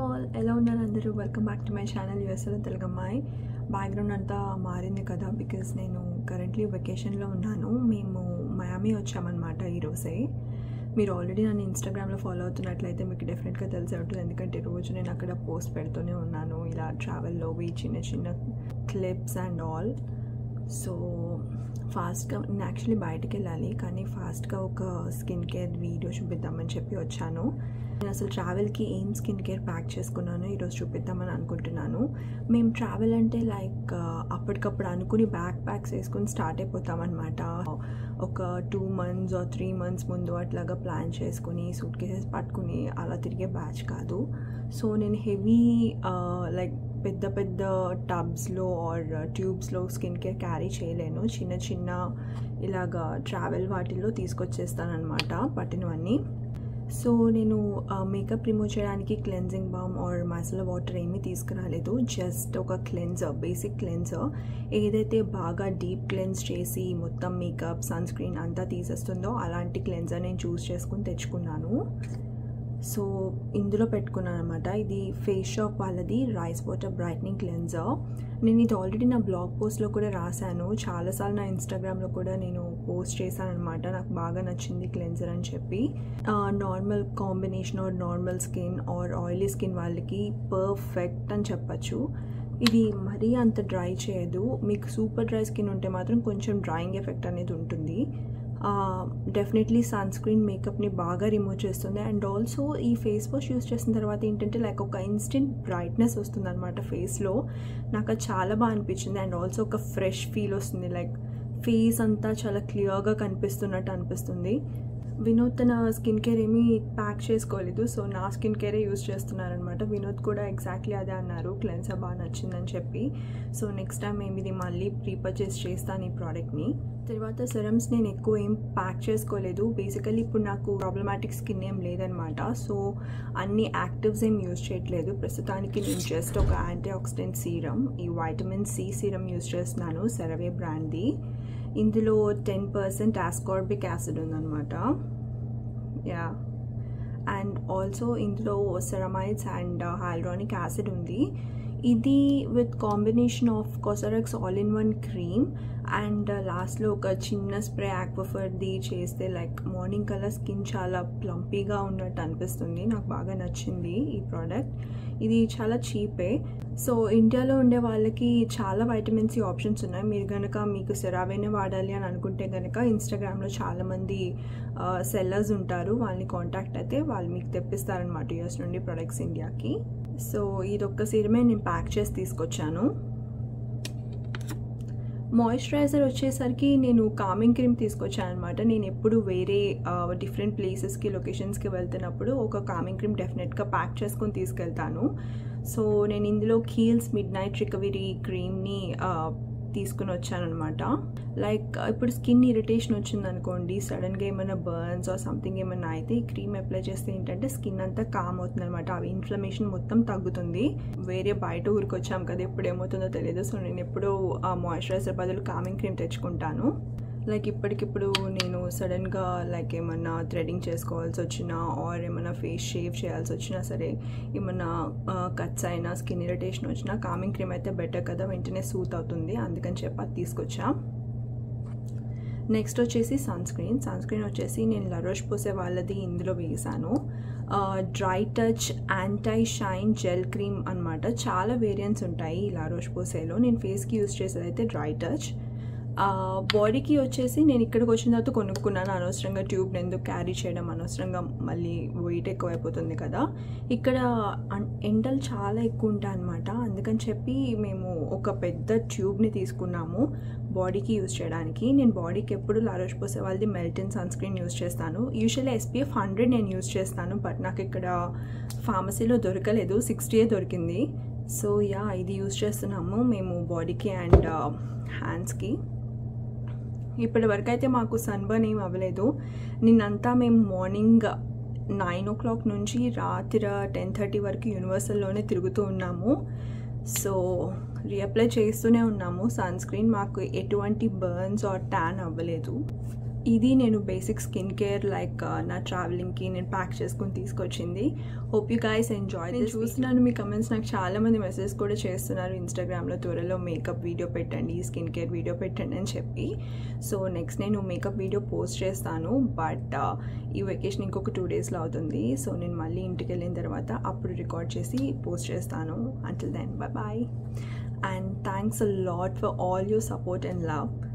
all ఎలా ఉన్నారు అందరూ welcome back to my channel USL తెలుగమ్మాయి బ్యాక్గ్రౌండ్ అంతా మారింది కదా బికాజ్ నేను కరెంట్లీ వెకేషన్లో ఉన్నాను మేము మయామి వచ్చామన్నమాట ఈరోజే మీరు ఆల్రెడీ నన్ను ఇన్స్టాగ్రామ్లో ఫాలో అవుతున్నట్లయితే మీకు డెఫినెట్గా తెలిసే ఉంటుంది ఎందుకంటే రోజు నేను అక్కడ పోస్ట్ పెడుతూనే ఉన్నాను ఇలా ట్రావెల్లోవి చిన్న చిన్న క్లిప్స్ అండ్ ఆల్ సో ఫాస్ట్గా నేను యాక్చువల్లీ బయటికి వెళ్ళాలి కానీ ఫాస్ట్గా ఒక స్కిన్ కేర్ వీడియో చూపిద్దామని చెప్పి వచ్చాను నేను అసలు ట్రావెల్కి ఏం స్కిన్ కేర్ ప్యాక్ చేసుకున్నానో ఈరోజు చూపిద్దామని అనుకుంటున్నాను మేము ట్రావెల్ అంటే లైక్ అప్పటికప్పుడు అనుకుని బ్యాక్ ప్యాక్స్ వేసుకుని స్టార్ట్ అయిపోతామన్నమాట ఒక two months or three months ముందు అట్లాగా ప్లాన్ చేసుకుని సూట్ కేసెస్ పట్టుకుని అలా తిరిగే బ్యాచ్ కాదు సో నేను హెవీ లైక్ పెద్ద పెద్ద టబ్స్లో ఆర్ ట్యూబ్స్లో స్కిన్ కేర్ క్యారీ చేయలేను చిన్న చిన్న ఇలాగా ట్రావెల్ వాటిల్లో తీసుకొచ్చేస్తానమాట పట్టినవన్నీ సో నేను మేకప్ రిమూవ్ చేయడానికి cleansing balm or micellar water ఏమీ తీసుకురాలేదు జస్ట్ ఒక క్లెన్జర్ బేసిక్ క్లెన్జర్ ఏదైతే బాగా డీప్ క్లెన్స్ చేసి మొత్తం మేకప్ సన్ స్క్రీన్ అంతా తీసేస్తుందో అలాంటి క్లెన్జర్ నేను చూస్ చేసుకుని తెచ్చుకున్నాను సో ఇందులో పెట్టుకున్నాను అనమాట ఇది ఫేస్ షాప్ వాళ్ళది రైస్ వాటర్ బ్రైట్నింగ్ క్లెన్జర్ నేను ఇది ఆల్రెడీ నా బ్లాగ్ పోస్ట్లో కూడా రాశాను చాలాసార్లు నా ఇన్స్టాగ్రామ్లో కూడా నేను పోస్ట్ చేశాను అనమాట నాకు బాగా నచ్చింది క్లెన్జర్ అని చెప్పి normal combination or normal skin or oily skin వాళ్ళకి పర్ఫెక్ట్ అని చెప్పచ్చు ఇది మరీ అంత డ్రై చేయదు మీకు సూపర్ డ్రై స్కిన్ ఉంటే మాత్రం కొంచెం డ్రాయింగ్ ఎఫెక్ట్ అనేది ఉంటుంది డెఫినెట్లీ సన్ స్క్రీన్ మేకప్ని బాగా రిమూవ్ చేస్తుంది అండ్ ఆల్సో ఈ ఫేస్ వాష్ యూస్ చేసిన తర్వాత ఏంటంటే లైక్ ఒక ఇన్స్టెంట్ బ్రైట్నెస్ వస్తుంది అనమాట ఫేస్లో నాకు అది చాలా బాగా అనిపించింది అండ్ ఆల్సో ఒక ఫ్రెష్ ఫీల్ వస్తుంది లైక్ ఫేస్ అంతా చాలా క్లియర్గా కనిపిస్తున్నట్టు అనిపిస్తుంది వినోద్ తన స్కిన్ కేర్ ఏమీ ప్యాక్ చేసుకోలేదు సో నా స్కిన్ కేరే యూస్ చేస్తున్నారనమాట వినోద్ కూడా ఎగ్జాక్ట్లీ అదే అన్నారు క్లెన్సర్ బాగా నచ్చిందని చెప్పి సో నెక్స్ట్ టైం మేము ఇది మళ్ళీ ప్రీపర్చేస్ చేస్తాను ఈ ప్రోడక్ట్ని తర్వాత సెరమ్స్ నేను ఎక్కువ ఏం ప్యాక్ చేసుకోలేదు బేసికలీ ఇప్పుడు నాకు ప్రాబ్లమాటిక్ స్కిన్ ఏం లేదనమాట సో అన్ని యాక్టివ్స్ ఏం యూజ్ చేయట్లేదు ప్రస్తుతానికి నేను జస్ట్ ఒక యాంటీ ఆక్సిడెంట్ సీరం ఈ వైటమిన్ సి సీరం యూజ్ చేస్తున్నాను సెరవే బ్రాండ్ది ఇందులో టెన్ పర్సెంట్ ఆస్కార్బిక్ యాసిడ్ ఉందన్నమాట యా అండ్ ఆల్సో ఇందులో సెరమైడ్స్ అండ్ హైల్రానిక్ యాసిడ్ ఉంది ఇది with combination of COSRX all in one cream and లాస్ట్లో ఒక చిన్న స్ప్రే ఆక్వఫర్ది చేస్తే లైక్ మార్నింగ్ కల్లా స్కిన్ చాలా ప్లంపీగా ఉన్నట్టు అనిపిస్తుంది నాకు బాగా నచ్చింది ఈ ప్రోడక్ట్ ఇది చాలా చీపే సో ఇండియాలో ఉండే వాళ్ళకి చాలా వైటమిన్ సి ఆప్షన్స్ ఉన్నాయి మీరు కనుక మీకు సెరావేనే వాడాలి అని అనుకుంటే కనుక ఇన్స్టాగ్రామ్లో చాలామంది సెల్లర్స్ ఉంటారు వాళ్ళని కాంటాక్ట్ అయితే వాళ్ళు మీకు తెప్పిస్తారనమాట యూఎస్ నుండి ప్రొడక్ట్స్ ఇండియాకి సో ఇది ఒక్క సీరమే నేను ప్యాక్ చేసి తీసుకొచ్చాను మాయిశ్చరైజర్ వచ్చేసరికి నేను కామింగ్ క్రీమ్ తీసుకొచ్చాను అనమాట నేను ఎప్పుడు వేరే డిఫరెంట్ ప్లేసెస్కి లొకేషన్స్కి వెళ్తున్నప్పుడు ఒక కామింగ్ క్రీమ్ డెఫినెట్గా ప్యాక్ చేసుకొని తీసుకెళ్తాను సో నేను ఇందులో కీల్స్ మిడ్ నైట్ రికవరీ క్రీమ్ని తీసుకుని వచ్చానమాట లైక్ ఇప్పుడు స్కిన్ ఇరిటేషన్ వచ్చింది అనుకోండి సడన్గా ఏమైనా బర్న్స్ ఆర్ సంథింగ్ ఏమైనా అయితే ఈ క్రీమ్ అప్లై చేస్తే ఏంటంటే స్కిన్ అంతా కామ్ అవుతుంది అనమాట అవి ఇన్ఫ్లమేషన్ మొత్తం తగ్గుతుంది వేరే బయట ఊరికి వచ్చాం కదా ఎప్పుడు ఏమవుతుందో తెలియదు సో నేను ఎప్పుడూ ఆ మాయిశ్చరైజర్ బదులు కామింగ్ క్రీమ్ తెచ్చుకుంటాను లైక్ ఇప్పటికిప్పుడు నేను సడన్గా లైక్ ఏమన్నా థ్రెడింగ్ చేసుకోవాల్సి వచ్చినా ఆర్ ఏమైనా ఫేస్ షేవ్ చేయాల్సి వచ్చినా సరే ఏమన్నా కట్స్ అయినా స్కిన్ ఇరిటేషన్ వచ్చినా కామింగ్ క్రీమ్ అయితే బెటర్ కదా వెంటనే సూట్ అవుతుంది అందుకని చెప్పి అది తీసుకొచ్చా నెక్స్ట్ వచ్చేసి సన్ స్క్రీన్ సన్ స్క్రీన్ వచ్చేసి నేను లరోష్ పోసే వాళ్ళది ఇందులో వేసాను dry touch anti shine gel cream అనమాట చాలా వేరియంట్స్ ఉంటాయి ఈ లారోష్ పోసేలో నేను ఫేస్కి యూస్ చేసేది అయితే డ్రై టచ్ బాడీకి వచ్చేసి నేను ఇక్కడికి వచ్చిన తర్వాత కొనుక్కున్నాను అనవసరంగా ట్యూబ్ని ఎందుకు క్యారీ చేయడం అనవసరంగా మళ్ళీ వెయిట్ ఎక్కువ అయిపోతుంది కదా ఇక్కడ ఎండలు చాలా ఎక్కువ ఉంటాయి అనమాట అందుకని చెప్పి మేము ఒక పెద్ద ట్యూబ్ని తీసుకున్నాము బాడీకి యూస్ చేయడానికి నేను బాడీకి ఎప్పుడు లారోష్ పోసే వాళ్ళది మెల్టన్ సన్ స్క్రీన్ యూస్ చేస్తాను యూజువల్లీ ఎస్పీఎఫ్ హండ్రెడ్ నేను యూస్ చేస్తాను బట్ నాకు ఇక్కడ ఫార్మసీలో దొరకలేదు సిక్స్టీయే దొరికింది సో యా ఇది యూస్ చేస్తున్నాము మేము బాడీకి అండ్ హ్యాండ్స్కి ఇప్పటి వరకు అయితే మాకు సన్బర్న్ ఏం అవ్వలేదు నిన్నంతా మేము మార్నింగ్ నైన్ ఓ క్లాక్ నుంచి రాత్రి టెన్ థర్టీ వరకు యూనివర్సల్లోనే తిరుగుతూ ఉన్నాము సో రీఅప్లై చేస్తూనే ఉన్నాము సన్ స్క్రీన్ మాకు ఎటువంటి బర్న్స్ ఆర్ ట్యాన్ అవ్వలేదు ఇది నేను బేసిక్ స్కిన్ కేర్ లైక్ నా ట్రావెలింగ్కి నేను ప్యాక్ చేసుకుని తీసుకొచ్చింది హోప్ యూ గైస్ ఎంజాయ్ నేను చూస్తున్నాను మీ కమెంట్స్ నాకు చాలా మంది మెసేజ్ కూడా చేస్తున్నారు ఇన్స్టాగ్రామ్లో త్వరలో మేకప్ వీడియో పెట్టండి స్కిన్ కేర్ వీడియో పెట్టండి అని చెప్పి సో నెక్స్ట్ నేను మేకప్ వీడియో పోస్ట్ చేస్తాను బట్ ఈ వెకేషన్ ఇంకొక టూ డేస్లో అవుతుంది సో నేను మళ్ళీ ఇంటికి వెళ్ళిన తర్వాత అప్పుడు రికార్డ్ చేసి పోస్ట్ చేస్తాను until then bye bye and thanks a lot for all your support and love